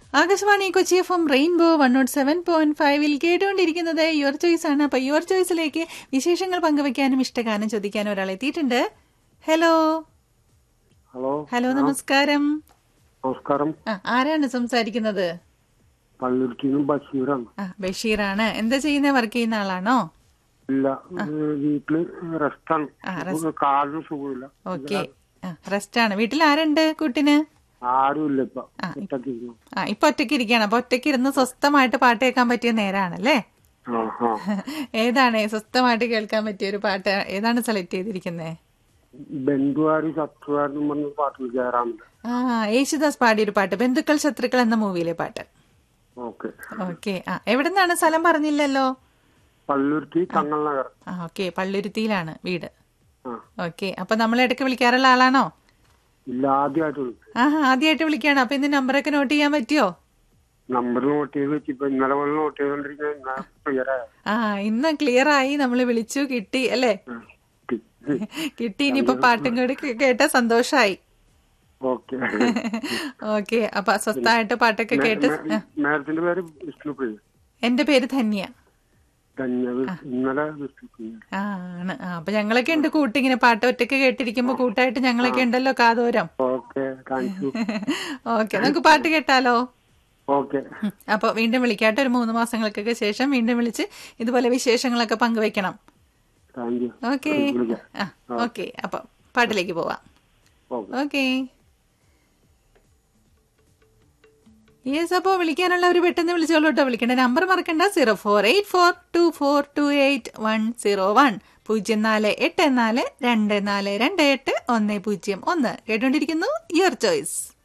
Akashvani Kochi F M rainbow one nought seven point ഫൈവിൽ കേട്ടുകൊണ്ടിരിക്കുന്നത് your choice ആണ് അപ്പൊ യുവർ ചോയ്സിലേക്ക് വിശേഷങ്ങൾ പങ്കുവെക്കാനും ഇഷ്ടഗാനം ചോദിക്കാനും ഒരാൾ എത്തിയിട്ടുണ്ട് ഹലോ ഹലോ ഹലോ നമസ്കാരം നമസ്കാരം ആ ആരാണ് സംസാരിക്കുന്നത് പള്ളുരുത്തിന്ന് ബഷീറാണ് ആ ബഷീറാണ് എന്താ ചെയ്യുന്ന വർക്ക് ചെയ്യുന്ന ആളാണോ ഇല്ല ഏഹ് വീട്ടില് റെസ്റ്റാണ് ആ, rest. കാലിന് സുഖമില്ല ഓക്കെ ആ റെസ്റ്റ് ആണ് വീട്ടിൽ ആരുണ്ട് കുട്ടിന് ആരും ഇല്ല ഇപ്പൊ ആ, ഒറ്റയ്ക്കിരുന്നു. ആ ഇപ്പൊ ഒറ്റയ്ക്ക് ഇരിക്കുകയാണ് അപ്പൊ ഒറ്റയ്ക്ക് ഇരുന്ന് സ്വസ്ഥമായിട്ട് പാട്ട് കേൾക്കാൻ പറ്റിയ നേരാണല്ലേ ആ ആ ഏതാണ് സ്വസ്ഥമായിട്ട് കേൾക്കാൻ പറ്റിയ ഒരു പാട്ട് ഏതാണ് സെലക്ട് ചെയ്തിരിക്കുന്നത് ബന്ധുവാരി ശത്രുവാരെന്നും പറഞ്ഞ പാട്ടിൽ കയറാറുണ്ട് ആ യേശുദാസ് പാടിയൊരു പാട്ട് ബന്ധുക്കൾ ശത്രുക്കൾ എന്ന മൂവിയിലെ പാട്ട് ഓക്കെ ഓക്കെ ആ എവിടെ നിന്നാണ് സ്ഥലം പറഞ്ഞില്ലല്ലോ പള്ളുരുത്തി തങ്ങൾ നഗർ ആ ഓക്കെ പള്ളുരുത്തിയിലാണ് വീട് ആ ഓക്കെ അപ്പൊ നമ്മൾ ഇടയ്ക്ക് വിളിക്കാറുള്ള ആളാണോ ഇല്ല ആദ്യമായിട്ട് വിളിച്ചു ആ ആദ്യമായിട്ട് വിളിക്കാണ് അപ്പൊ ഇന്ന് നമ്പറൊക്കെ നോട്ട് ചെയ്യാൻ പറ്റിയോ നമ്പർ നോട്ട് ചെയ്ത് വെച്ച് ഇപ്പൊ ഇന്നലെ പോലെ നോട്ട് ചെയ്തോണ്ടിരിക്കുന്ന ഇന്ന് ക്ലിയർ ആയ ആ ഇന്ന് ക്ലിയർ ആയി നമ്മൾ വിളിച്ചു കിട്ടി അല്ലേ കിട്ടി ഇനിയിപ്പോ പാട്ടും കൂടി കേ- കേട്ട സന്തോഷായി ഓക്കെ ഓക്കെ അപ്പൊ സ്വസ്ഥമായിട്ട് പാട്ടൊക്കെ കേട്ട് ആ, മേഡത്തിന്റെ പേര് വിഷ്ണുപ്രിയ എന്റെ പേര് ധന്യ ധന്യത് ഇന്നലെ വിഷ്ണുപ്രിയ ആ, ആണ് ആ, അപ്പൊ ഞങ്ങളൊക്കെ ഉണ്ട് കൂട്ടി ഇങ്ങനെ പാട്ട് ഒറ്റയ്ക്ക് കേട്ടിരിക്കുമ്പോ കൂട്ടായിട്ട് ഞങ്ങളൊക്കെ ഉണ്ടല്ലോ കാതോരം ഓക്കെ താങ്ക് യു ഓക്കെ നമുക്ക് പാട്ട് കേട്ടാലോ ഓക്കെ ഉം, അപ്പൊ വീണ്ടും വിളിക്കാട്ടെ ഒരു മൂന്ന് മാസങ്ങൾക്കൊക്കെ ശേഷം വീണ്ടും വിളിച്ച് ഇതുപോലെ വിശേഷങ്ങളൊക്കെ പങ്കുവെക്കണം താങ്ക് യു ഓക്കെ വിളിക്കാം ആ ഓക്കെ അപ്പൊ പാട്ടിലേക്ക് പോവാം ഓക്കെ ഓക്കെ യെസ് അപ്പോൾ വിളിക്കാനുള്ളവർ പെട്ടെന്ന് വിളിച്ചോളൂ കേട്ടോ വിളിക്കേണ്ട നമ്പർ മറക്കണ്ട zero four eight four two four two eight one zero one പൂജ്യം നാല് എട്ട് നാല് രണ്ട് നാല് രണ്ട് എട്ട് ഒന്ന് പൂജ്യം ഒന്ന് കേട്ടോണ്ടിരിക്കുന്നു യുവർ ചോയ്സ്